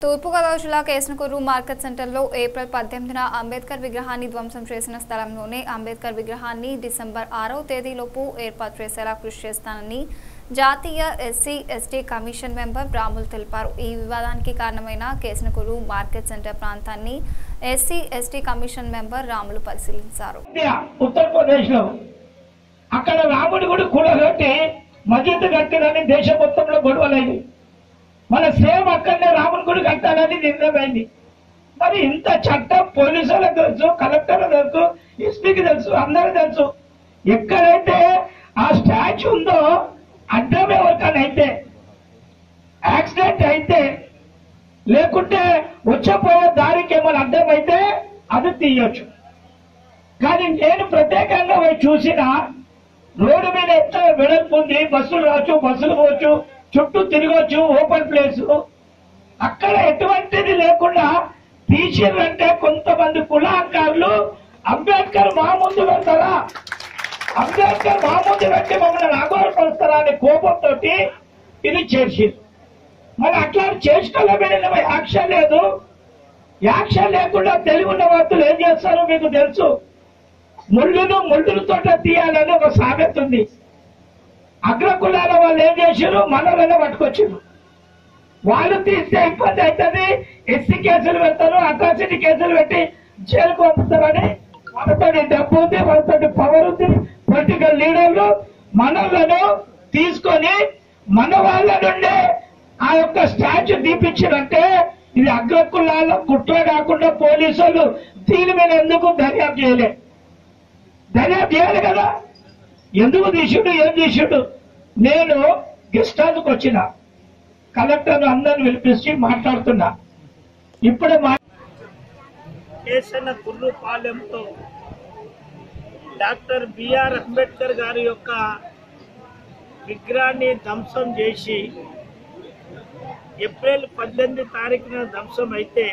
తూర్పుగోదావరి జిల్లా కేసనకూరు మార్కెట్ సెంటర్లో ఏప్రిల్ పద్దెనిమిదిన అంబేద్కర్ విగ్రహాన్ని ధ్వంసం చేసిన స్థలంలోనే అంబేద్కర్ విగ్రహాన్ని డిసెంబర్ ఆరవ తేదీలోపు ఏర్పాటు చేసేలా కృషి చేస్తానని జాతీయ SC ST commission member Ramulu తెలిపారు ఈ వివాదానికి కారణమైన కేసనకూరు మార్కెట్ సెంటర్ ప్రాంతాన్ని SC ST commission member Ramulu పరిశీలించారు ఇండియా ఉత్తరప్రదేశ్ లో అక్కడ రాముడి గుడి కూడగట్టి మసీదు కట్టినని దేశం మొత్తంలో గొడవలైంది మన సేమ్ అక్కడనే రాముడి గుడి కట్టాలని నిర్ణయమైంది మరి ఇంత చట్టం పోలీసులకు తెలుసు కలెక్టర్లకు తెలుసు ఎస్పీకి తెలుసు అందరూ తెలుసు ఎక్కడైతే ఆ స్టాచ్యూ ఉందో అడ్డం ఎవరికైనా అయితే యాక్సిడెంట్ అయితే లేకుంటే వచ్చపోయే దారికి ఏమైనా అడ్డం అయితే అది తీయొచ్చు కానీ నేను ప్రత్యేకంగా పోయి చూసిన రోడ్డు మీద ఎంత వెడల్పు ఉంది బస్సులు రావచ్చు బస్సులు పోవచ్చు చుట్టూ తిరగవచ్చు ఓపెన్ ప్లేస్ అక్కడ ఎటువంటిది లేకుండా తీసిరంటే కొంతమంది కులాంకారులు అంబేద్కర్ మా ముందు పెడతారా అంబేద్కర్ మా ముందు పెట్టి మమ్మల్ని అగౌరవపరుస్తారా అనే కోపంతో ఇది చేసింది మరి అట్లా చేసిన మీద యాక్షన్ లేదు యాక్షన్ లేకుండా తెలివి ఉన్న వార్తలు ఏం చేస్తారో మీకు తెలుసు ముళ్ళును ముళ్ళులతో తీయాలని ఒక సామెత ఉంది అగ్రకులాల వాళ్ళు ఏం చేశారు మనలోనే పట్టుకొచ్చారు వాళ్ళు తీస్తే ఇబ్బంది అవుతుంది ఎస్సీ కేసులు పెడతారు అట్రాసిటీ కేసులు పెట్టి జైలుకు పంపుతారని వాళ్ళతోటి డబ్బు ఉంది వాళ్ళతోటి పవర్ ఉంది పొలిటికల్ లీడర్లు మనలను తీసుకొని మన వాళ్ళ నుండే ఆ యొక్క స్టాచ్యూ తీపించారంటే ఇది అగ్రకులాల కుట్ర కాకుండా పోలీసులు దీని మీద ఎందుకు దర్యాప్తు చేయలే దర్యాప్తు చేయాలి కదా ఎందుకు తీసిండు ఏం తీసిండు నేను గెస్ట్ హౌస్కి వచ్చిన కలెక్టర్ అందరిని పిలిపించి మాట్లాడుతున్నా ఇప్పుడే మా కేసన్న కుర్రు పాలెంతో డాక్టర్ బిఆర్ అంబేద్కర్ గారి యొక్క విగ్రహాన్ని ధ్వంసం చేసి ఏప్రిల్ పద్దెనిమిది తారీఖున ధ్వంసం అయితే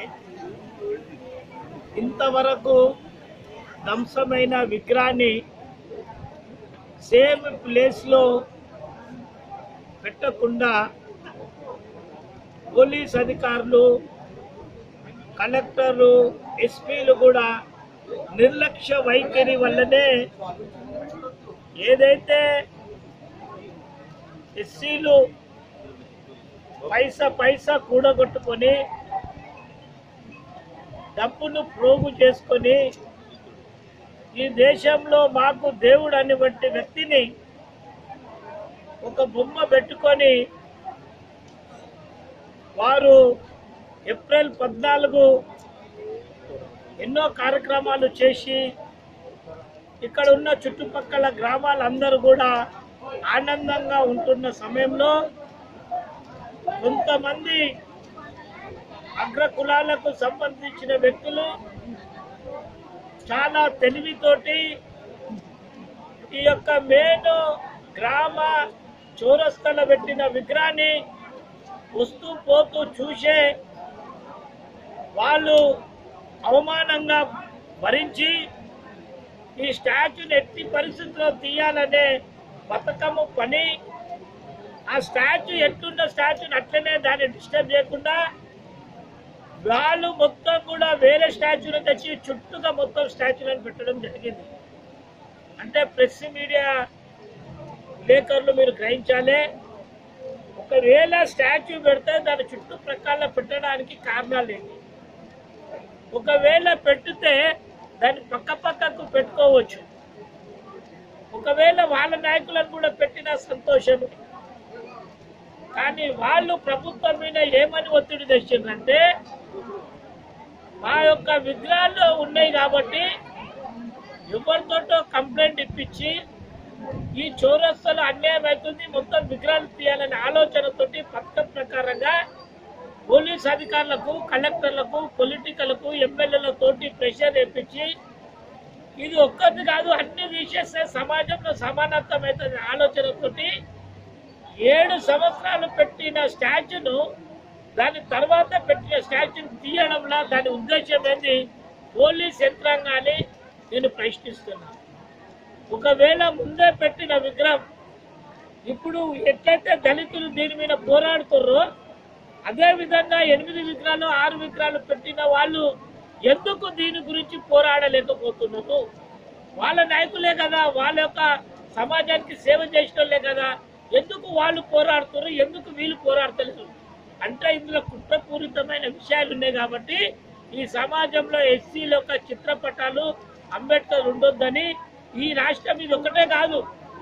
ఇంతవరకు ధ్వంసమైన విగ్రహాన్ని సేమ్ ప్లేస్లో పెట్టకుండా పోలీస్ అధికారులు కలెక్టర్లు ఎస్పీలు కూడా నిర్లక్ష్య వైఖరి వల్లనే ఏదైతే ఎస్సీలు పైసా పైసా కూడగొట్టుకొని డబ్బును ప్రోగు చేసుకొని ఈ దేశంలో మాకు దేవుడు అనేటువంటి వ్యక్తిని ఒక బొమ్మ పెట్టుకొని వారు ఏప్రిల్ పద్నాలుగు ఎన్నో కార్యక్రమాలు చేసి ఇక్కడ ఉన్న చుట్టుపక్కల గ్రామాలందరూ కూడా ఆనందంగా ఉంటున్న సమయంలో కొంతమంది అగ్ర కులాలకు సంబంధించిన వ్యక్తులు చాలా తెలివితోటి ఈ యొక్క మేను గ్రామ చౌరస్తల పెట్టిన విగ్రహాన్ని వస్తూ పోతూ చూసే వాళ్ళు అవమానంగా భరించి ఈ స్టాచ్యూని ఎట్టి పరిస్థితుల్లో తీయాలనే పథకము పని ఆ స్టాచ్యూ ఎట్లున్న స్టాచ్యూని అట్లనే దాన్ని డిస్టర్బ్ చేయకుండా వాళ్ళు మొత్తం కూడా వేరే స్టాచ్యూని తెచ్చి చుట్టూగా మొత్తం స్టాచ్యూలను పెట్టడం జరిగింది అంటే ప్రెస్ మీడియా విలేకరులు మీరు గ్రహించాలి ఒకవేళ స్టాచ్యూ పెడితే దాని చుట్టూ ప్రకాల పెట్టడానికి కారణాలు ఏంటి ఒకవేళ పెట్టితే దాన్ని పక్క పక్కకు పెట్టుకోవచ్చు ఒకవేళ వాళ్ళ నాయకులను కూడా పెట్టినా సంతోషం కానీ వాళ్ళు ప్రభుత్వం మీద ఏమని ఒత్తిడి తెచ్చిందంటే మా యొక్క విగ్రహాలు ఉన్నాయి కాబట్టి ఎవరితోటో కంప్లైంట్ ఇప్పించి ఈ చౌరస్తలో అన్యాయం అవుతుంది మొత్తం విగ్రహాలు తీయాలనే ఆలోచనతోటి పథకం ప్రకారంగా పోలీస్ అధికారులకు కలెక్టర్లకు పొలిటికల్కు ఎమ్మెల్యేలతోటి ప్రెషర్ తెప్పించి ఇది ఒక్కటి కాదు అన్ని తీసేస్తే సమాజంలో సమానత్వం అవుతుంది ఆలోచనతోటి ఏడు సంవత్సరాలు పెట్టిన స్టాచ్యూను దాని తర్వాత పెట్టిన స్టాచ్యూని తీయడంలో దాని ఉద్దేశం ఏంది పోలీస్ యంత్రాంగాన్ని నేను ప్రశ్నిస్తున్నాను ఒకవేళ ముందే పెట్టిన విగ్రహం ఇప్పుడు ఎట్లయితే దళితులు దీని మీద పోరాడుతుర్రో అదే విధంగా ఎనిమిది విగ్రహాలు ఆరు విగ్రహాలు పెట్టిన వాళ్ళు ఎందుకు దీని గురించి పోరాడలేకపోతున్నారు వాళ్ళ నాయకులే కదా వాళ్ళ యొక్క సమాజానికి సేవ చేసేటోళ్ళే కదా ఎందుకు వాళ్ళు పోరాడుతున్నారు ఎందుకు వీళ్ళు పోరాడతలేరు అంటే ఇందులో కుట్రపూరితమైన విషయాలు ఉన్నాయి కాబట్టి ఈ సమాజంలో ఎస్సీల యొక్క చిత్రపటాలు అంబేద్కర్ ఉండొద్దని ఈ రాష్ట్రం ఇది ఒకటే కాదు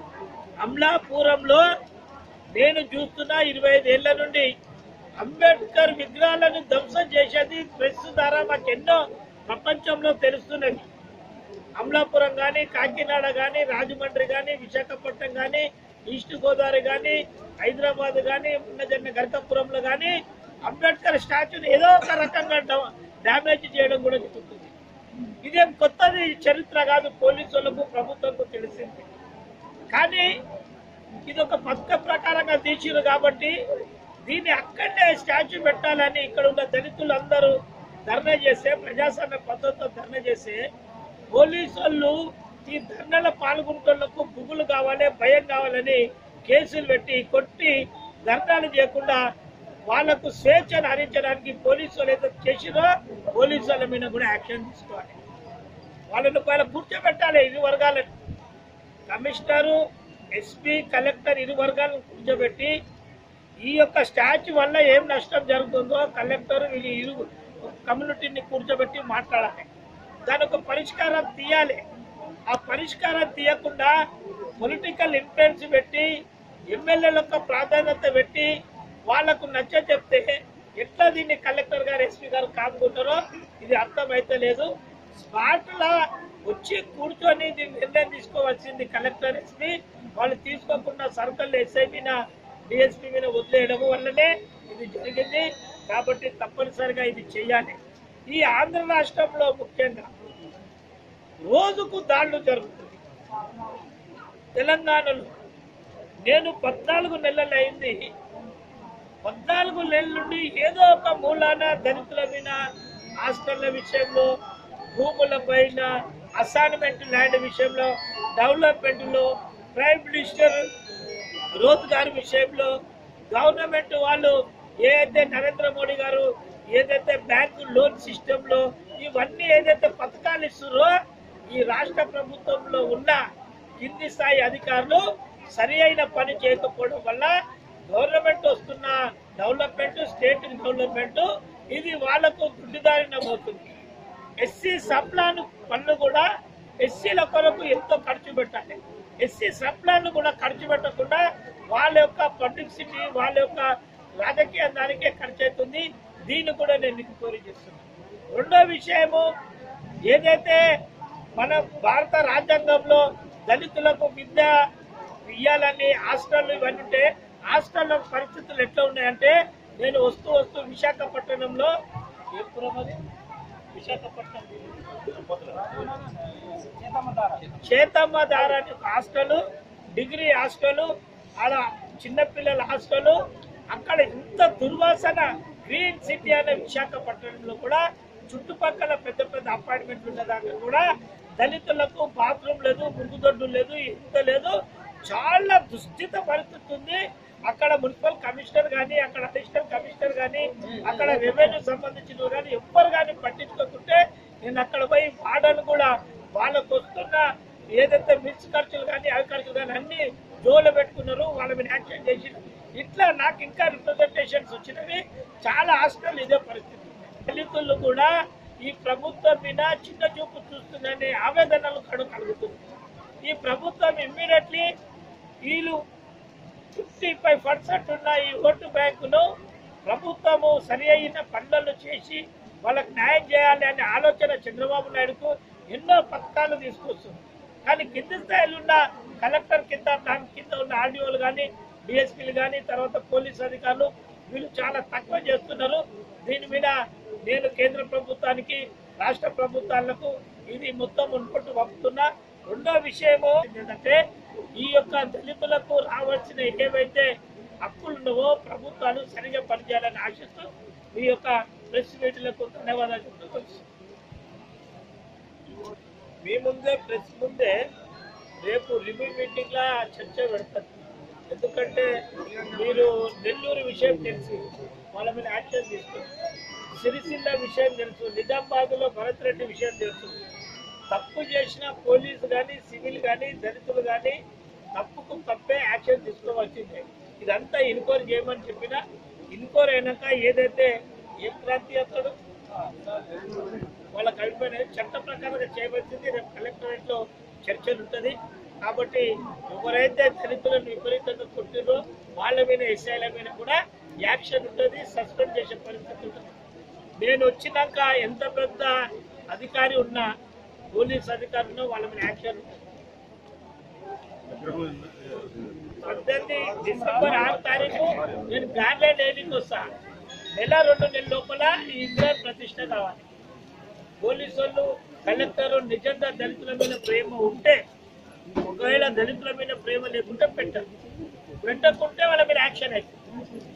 అమలాపురంలో నేను చూస్తున్న ఇరవై ఐదేళ్ల నుండి అంబేద్కర్ విగ్రహాలను ధ్వంసం చేసేది ప్రెస్ ద్వారా మాకు ఎన్నో ప్రపంచంలో తెలుస్తున్నది అమలాపురం కానీ కాకినాడ కానీ రాజమండ్రి కానీ విశాఖపట్నం కానీ ఈస్ట్ గోదావరి కానీ హైదరాబాద్ కానీ ఉన్న జరిగిన గరకాపురంలో కానీ అంబేద్కర్ స్టాచ్యూని ఏదో ఒక రకంగా డా- డ్యామేజ్ చేయడం కూడా జరుగుతుంది ఇదేం కొత్తది చరిత్ర కాదు పోలీసులకు ప్రభుత్వంకు తెలిసింది కానీ ఇది ఒక పథక ప్రకారంగా తీసిరు కాబట్టి దీన్ని అక్కడనే స్టాచ్యూ పెట్టాలని ఇక్కడ ఉన్న దళితులు అందరూ ధర్నా చేస్తే ప్రజాస్వామ్య పద్ధతితో ధర్నా చేస్తే పోలీసు వాళ్ళు ఈ ధర్నాలో పాల్గొంటులకు బుగులు కావాలి భయం కావాలని కేసులు పెట్టి కొట్టి ధర్నాలు చేయకుండా వాళ్లకు స్వేచ్ఛను హరించడానికి పోలీసు వాళ్ళు ఏదో చేసిరో పోలీసు వాళ్ళ మీద కూడా యాక్షన్ తీసుకోవాలి వాళ్ళని వాళ్ళ కూర్చోబెట్టాలి ఇరు వర్గాలను కమిషనరు ఎస్పీ కలెక్టర్ ఇరు వర్గాలను కూర్చోబెట్టి ఈ యొక్క స్టాచ్యూ వల్ల ఏం నష్టం జరుగుతుందో కలెక్టర్ వీళ్ళు ఇరు కమ్యూనిటీని కూర్చోబెట్టి మాట్లాడాలి దాని ఒక పరిష్కారం తీయాలి ఆ పరిష్కారం తీయకుండా పొలిటికల్ ఇన్ఫ్లుయెన్స్ పెట్టి ఎమ్మెల్యేల యొక్క ప్రాధాన్యత పెట్టి వాళ్లకు నచ్చ చెప్తే ఎట్లా దీన్ని కలెక్టర్ గారు ఎస్పీ గారు కాపుకుంటారో ఇది అర్థమైతే లేదు స్పాట్ లా వచ్చి కూర్చొని దీన్ని నిర్ణయం తీసుకోవాల్సింది కలెక్టర్ ఎస్పీ వాళ్ళు తీసుకోకుండా సర్కల్ ఎస్ఐ మీద డిఎస్పీ మీద వదిలేయడం వల్లనే ఇది జరిగింది కాబట్టి తప్పనిసరిగా ఇది చేయాలి ఈ ఆంధ్ర రాష్ట్రంలో ముఖ్యంగా రోజుకు దాడులు జరుగుతుంది తెలంగాణలో నేను పద్నాలుగు నెలలు అయింది పద్నాలుగు నెలల నుండి ఏదో ఒక మూలాన దళితుల మీద హాస్టళ్ల విషయంలో భూముల పైన అసైన్మెంట్ ల్యాండ్ విషయంలో డెవలప్మెంట్ లో ప్రైమ్ మినిస్టర్ రోజ్గార్ విషయంలో గవర్నమెంట్ వాళ్ళు ఏదైతే నరేంద్ర మోడీ గారు ఏదైతే బ్యాంకు లోన్ సిస్టమ్ లో ఇవన్నీ ఏదైతే పథకాలు ఇస్తున్నారో ఈ రాష్ట్ర ప్రభుత్వంలో ఉన్న కింది స్థాయి అధికారులు సరి అయిన పని చేయకపోవడం వల్ల గవర్నమెంట్ వస్తున్న డెవలప్మెంట్ స్టేట్ డెవలప్మెంట్ ఇది వాళ్లకు గుడ్డిదారిన పోతుంది ఎస్సీ సప్లాన్ పనులు కూడా ఎస్సీల కొరకు ఎంతో ఖర్చు పెట్టాలి ఎస్సీ సప్లాన్ కూడా ఖర్చు పెట్టకుండా వాళ్ళ యొక్క పబ్లిసిటీ వాళ్ళ యొక్క రాజకీయ దానికే ఖర్చు అవుతుంది దీన్ని కూడా నేను ఎంక్వైరీ చేస్తున్నాను రెండో విషయము ఏదైతే మన భారత రాజ్యాంగంలో దళితులకు విద్య ఇయ్యాలని హాస్టల్ ఇవన్నీ ఉంటే హాస్టల్లో పరిస్థితులు ఎట్లా ఉన్నాయంటే నేను వస్తూ వస్తూ విశాఖపట్నంలో ఏ పురం అది విశాఖపట్నం చేతమ్మ దార అని ఒక హాస్టల్ డిగ్రీ హాస్టల్ ఆడ చిన్నపిల్లల హాస్టల్ అక్కడ ఇంత దుర్వాసన గ్రీన్ సిటీ అనే విశాఖపట్నంలో కూడా చుట్టుపక్కల పెద్ద పెద్ద అపార్ట్మెంట్లు ఉన్న దాకా కూడా దళితులకు బాత్రూమ్ లేదు మురుగుదొడ్డు లేదు ఇంత లేదు చాలా దుస్థిత పరిస్థితి ఉంది అక్కడ మున్సిపల్ కమిషనర్ గాని అక్కడ అడిషనల్ కమిషనర్ గాని అక్కడ రెవెన్యూ సంబంధించిన కానీ ఎవ్వరు కానీ పట్టించుకోకుంటే నేను అక్కడ పోయి వాడను కూడా వాళ్ళకు వస్తున్న ఏదైతే మిర్చి ఖర్చులు కానీ అవి ఖర్చులు కానీ అన్ని జోలు పెట్టుకున్నారు వాళ్ళ మీద యాక్షన్ చేసి ఇట్లా నాకు ఇంకా రిప్రజెంటేషన్స్ వచ్చినవి చాలా హాస్టల్ ఇదే పరిస్థితి దళితులు కూడా ఈ ప్రభుత్వం మీద చిన్న చూపు చూస్తుందనే ఆవేదనలు కడు కలుగుతుంది ఈ ప్రభుత్వం ఇమ్మీడియట్లీ వీళ్ళు ఫిఫ్టీ ఫైవ్ పర్సెంట్ ఉన్న ఈ ఓటు బ్యాంకును ప్రభుత్వము సరి అయిన పనులను చేసి వాళ్ళకి న్యాయం చేయాలి అనే ఆలోచన చంద్రబాబు నాయుడుకు ఎన్నో పథకాలు తీసుకొస్తుంది కానీ కింది స్థాయిలో ఉన్న కలెక్టర్ కింద దాని కింద ఉన్న ఆర్డీఓలు కానీ డిఎస్పీలు కానీ తర్వాత పోలీస్ అధికారులు వీళ్ళు చాలా తక్కువ చేస్తున్నారు దీని మీద నేను కేంద్ర ప్రభుత్వానికి రాష్ట్ర ప్రభుత్వాలకు ఇది మొత్తం మున్పట్టు పంపుతున్నా రెండో విషయము ఏంటంటే ఈ యొక్క దళితులకు రావాల్సిన ఏవైతే హక్కులు ఉన్నావో ప్రభుత్వాలు సరిగా పనిచేయాలని ఆశిస్తూ మీ యొక్క ప్రెస్ మీట్లకు ధన్యవాదాలు చెప్తూ మీ ముందే ప్రెస్ ముందే రేపు రివ్యూ మీటింగ్ లా చర్చ పెడతారు ఎందుకంటే మీరు నెల్లూరు విషయం తెలిసి వాళ్ళ మీద యాక్షన్ తీసుకుంటారు సిరిసిల్ల విషయం తెలుసు నిజామాబాద్లో భరత్ రెడ్డి విషయం తెలుసు తప్పు చేసిన పోలీసు కానీ సివిల్ కానీ దళితులు కానీ తప్పుకు తప్పే యాక్షన్ తీసుకోవాల్సిందే ఇదంతా ఇన్క్వైరీ చేయమని చెప్పిన ఇన్క్వైరీ అయినాక ఏదైతే ఏ ప్రాంతీయతడు వాళ్ళకి అయిపోయినాయి చట్ట ప్రకారంగా చేయవలసింది రేపు కలెక్టరేట్ లో చర్చలు ఉంటుంది కాబట్టి ఎవరైతే దళితులను విపరీతంగా కొట్టిరో వాళ్ళ మీద ఎస్ఐల మీద కూడా యాక్షన్ ఉంటుంది సస్పెండ్ చేసే పరిస్థితి ఉంటుంది నేను వచ్చినాక ఎంత పెద్ద అధికారి ఉన్నా పోలీస్ అధికారి ఉన్నా వాళ్ళ మీద యాక్షన్ ఉంటుంది పద్దెనిమిది డిసెంబర్ ఆరు తారీఖు నేను గార్లెండ్ ఏరియాకి వస్తా నెల రెండు నెలల లోపల ఈ ఇందిరా ప్రతిష్ట కావాలి పోలీసు వాళ్ళు కలెక్టర్ నిజంగా దళితుల మీద ప్రేమ ఉంటే ఒకవేళ దళితుల మీద ప్రేమ లేకుంటే పెట్టరు పెట్టకుంటే వాళ్ళ మీద యాక్షన్ అవుతుంది